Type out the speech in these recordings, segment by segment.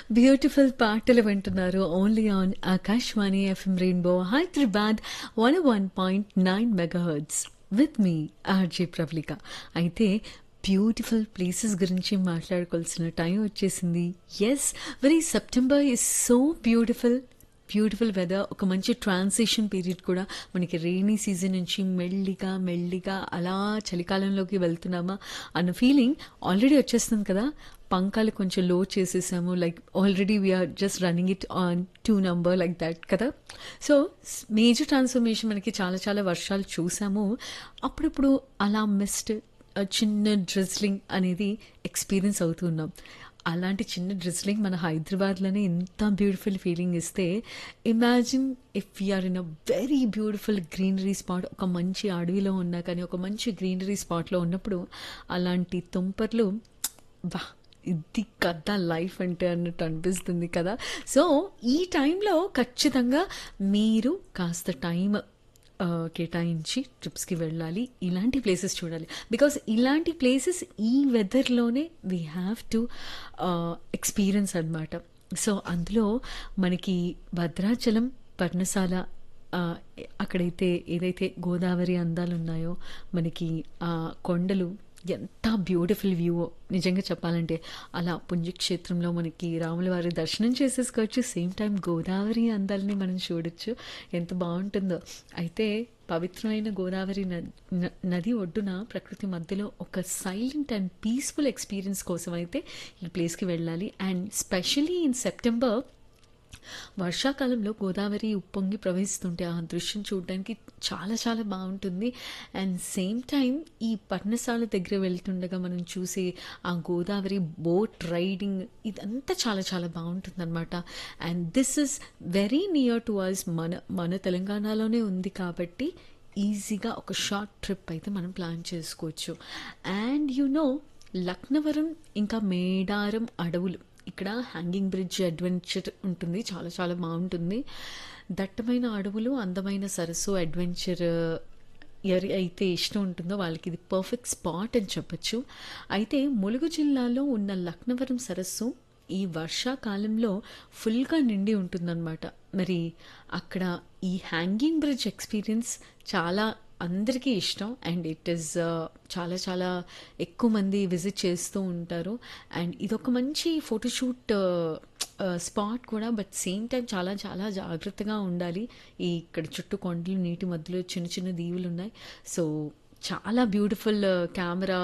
beautiful పాటలు వింటున్నారు only on Akashvani FM rainbow Hyderabad one one point nine megahertz with me RJ Pravalika అయితే beautiful places గురించి మాట్లాడుకోవాల్సిన టైం వచ్చేసింది yes very September is so beautiful beautiful weather ఒక మంచి ట్రాన్సిషన్ పీరియడ్ కూడా మనకి రెయినీ సీజన్ నుంచి మెల్లిగా మెల్లిగా అలా చలికాలంలోకి వెళ్తున్నామా అన్న ఫీలింగ్ ఆల్రెడీ వచ్చేస్తుంది కదా పంకాలు కొంచెం లో చేసేసాము like already we're just running it on two number like that కదా సో మేజర్ ట్రాన్స్ఫర్మేషన్ మనకి చాలా చాలా వర్షాలు చూసాము అప్పుడప్పుడు అలా మిస్ట్ చిన్న డ్రిజ్లింగ్ అనేది ఎక్స్పీరియన్స్ అవుతున్నాం అలాంటి చిన్న డ్రిజ్లింగ్ మన హైదరాబాద్లోనే ఎంత బ్యూటిఫుల్ ఫీలింగ్ ఇస్తే imagine if you are in a very beautiful greenery spot ఒక మంచి అడవిలో ఉన్నా కానీ ఒక మంచి గ్రీనరీ స్పాట్లో ఉన్నప్పుడు అలాంటి తుంపర్లు వా ఇది కదా లైఫ్ అంటే అన్నట్టు అనిపిస్తుంది కదా సో ఈ టైంలో ఖచ్చితంగా మీరు కాస్త టైం కేటాయించి ట్రిప్స్కి వెళ్ళాలి ఇలాంటి ప్లేసెస్ చూడాలి బికాస్ ఇలాంటి ప్లేసెస్ ఈ వెదర్లోనే వీ హ్యావ్ టు ఎక్స్పీరియన్స్ అనమాట సో అందులో మనకి భద్రాచలం పర్ణశాల అక్కడైతే ఏదైతే గోదావరి అందాలు ఉన్నాయో మనకి ఆ కొండలు ఎంత బ్యూటిఫుల్ వ్యూ నిజంగా చెప్పాలంటే అలా పుణ్యక్షేత్రంలో మనకి రాముల వారి దర్శనం చేసేసుకోవచ్చు సేమ్ టైం గోదావరి అందాలని మనం చూడొచ్చు ఎంత బాగుంటుందో అయితే పవిత్రమైన గోదావరి నది ఒడ్డున ప్రకృతి మధ్యలో ఒక సైలెంట్ అండ్ పీస్ఫుల్ ఎక్స్పీరియన్స్ కోసం అయితే ఈ ప్లేస్కి వెళ్ళాలి అండ్ స్పెషలీ ఇన్ సెప్టెంబర్ వర్షాకాలంలో గోదావరి ఉప్పొంగి ప్రవహిస్తుంటే ఆ దృశ్యం చూడడానికి చాలా చాలా బాగుంటుంది అండ్ సేమ్ టైం ఈ పర్ణశాల దగ్గర వెళ్తుండగా మనం చూసే ఆ గోదావరి బోట్ రైడింగ్ ఇదంతా చాలా చాలా బాగుంటుంది అనమాట and this is very near to us మన మన తెలంగాణలోనే ఉంది కాబట్టి ఈజీగా ఒక షార్ట్ ట్రిప్ అయితే మనం ప్లాన్ చేసుకోవచ్చు అండ్ యు నో లక్నవరం ఇంకా మేడారం అడవులు ఇక్కడ హ్యాంగింగ్ బ్రిడ్జ్ అడ్వెంచర్ ఉంటుంది చాలా చాలా బాగుంటుంది దట్టమైన అడవులు అందమైన సరస్సు అడ్వెంచర్ ఎవరి అయితే ఇష్టం ఉంటుందో వాళ్ళకి ఇది పర్ఫెక్ట్ స్పాట్ అని చెప్పచ్చు అయితే ములుగు జిల్లాలో ఉన్న లక్నవరం సరస్సు ఈ వర్షాకాలంలో ఫుల్గా నిండి ఉంటుందన్నమాట మరి అక్కడ ఈ హ్యాంగింగ్ బ్రిడ్జ్ ఎక్స్పీరియన్స్ చాలా అందరికీ ఇష్టం అండ్ ఇట్ ఈస్ చాలా చాలా ఎక్కువ మంది విజిట్ చేస్తూ ఉంటారు అండ్ ఇదొక మంచి ఫోటోషూట్ స్పాట్ కూడా బట్ సేమ్ టైం చాలా చాలా జాగ్రత్తగా ఉండాలి ఈ ఇక్కడ చుట్టూ కొండలు నీటి మధ్యలో చిన్న చిన్న దీవులు ఉన్నాయి సో చాలా బ్యూటిఫుల్ కెమెరా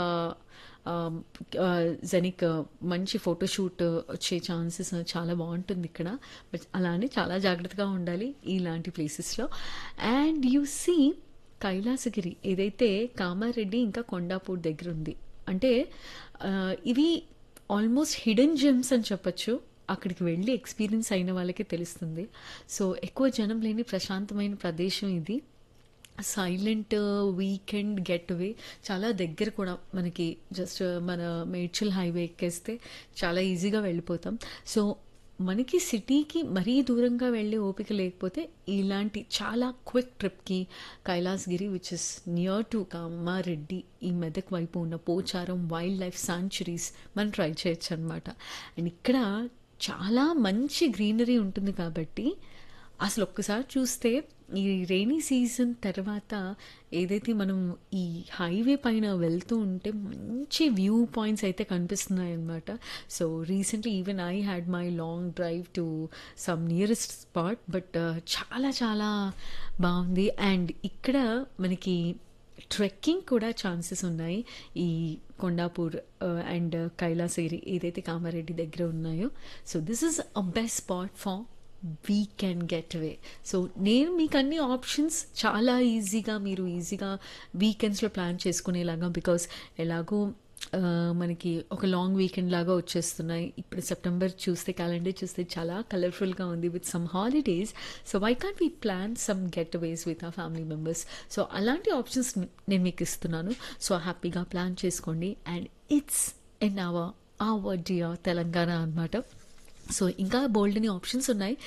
జనిక్ మంచి ఫోటోషూట్ వచ్చే ఛాన్సెస్ చాలా బాగుంటుంది ఇక్కడ బట్ అలానే చాలా జాగ్రత్తగా ఉండాలి ఇలాంటి ప్లేసెస్లో అండ్ యు సీ కైలాసగిరి ఏదైతే కామారెడ్డి ఇంకా కొండాపూర్ దగ్గర ఉంది అంటే ఇవి ఆల్మోస్ట్ హిడెన్ జెమ్స్ అని చెప్పచ్చు అక్కడికి వెళ్ళి ఎక్స్పీరియన్స్ అయిన వాళ్ళకే తెలుస్తుంది సో ఎక్కువ జనం లేని ప్రశాంతమైన ప్రదేశం ఇది సైలెంట్ వీకెండ్ గెట్ అవే చాలా దగ్గర కూడా మనకి జస్ట్ మన మేడ్చల్ హైవే ఎక్కేస్తే చాలా ఈజీగా వెళ్ళిపోతాం సో మనకి సిటీకి మరీ దూరంగా వెళ్ళే ఓపిక లేకపోతే ఇలాంటి చాలా క్విక్ ట్రిప్కి Kailasagiri which is near to Kamareddy ఈ మెదక్ వైపు ఉన్న పోచారం వైల్డ్ లైఫ్ సాంచురీస్ మనం ట్రై చేయొచ్చు అనమాట అండ్ ఇక్కడ చాలా మంచి గ్రీనరీ ఉంటుంది కాబట్టి అసలు ఒక్కసారి చూస్తే ఈ రైనీ సీజన్ తర్వాత ఏదైతే మనం ఈ హైవే పైన వెళ్తూ ఉంటే మంచి వ్యూ పాయింట్స్ అయితే కనిపిస్తున్నాయి అనమాట so recently even I had my long drive to some nearest spot but చాలా చాలా బాగుంది అండ్ ఇక్కడ మనకి ట్రెక్కింగ్ కూడా ఛాన్సెస్ ఉన్నాయి ఈ కొండాపూర్ అండ్ కైలాసగిరి ఏదైతే కామారెడ్డి దగ్గర ఉన్నాయో so this is a best spot for we can get away so నేను మీకు అన్ని ఆప్షన్స్ చాలా ఈజీగా మీరు ఈజీగా వీకెండ్స్లో ప్లాన్ చేసుకునేలాగా బికాస్ ఎలాగో మనకి ఒక లాంగ్ వీకెండ్ లాగా వచ్చేస్తున్నాయి ఇప్పుడు సెప్టెంబర్ చూస్తే క్యాలెండర్ చూస్తే చాలా కలర్ఫుల్గా ఉంది with some holidays so why can't we plan some get aways with a family members so అలాంటి ఆప్షన్స్ నేను మీకు ఇస్తున్నాను సో హ్యాపీగా ప్లాన్ చేసుకోండి and it's in our our dear Telangana అనమాట సో ఇంకా బోల్డ్ అని ఆప్షన్స్ ఉన్నాయి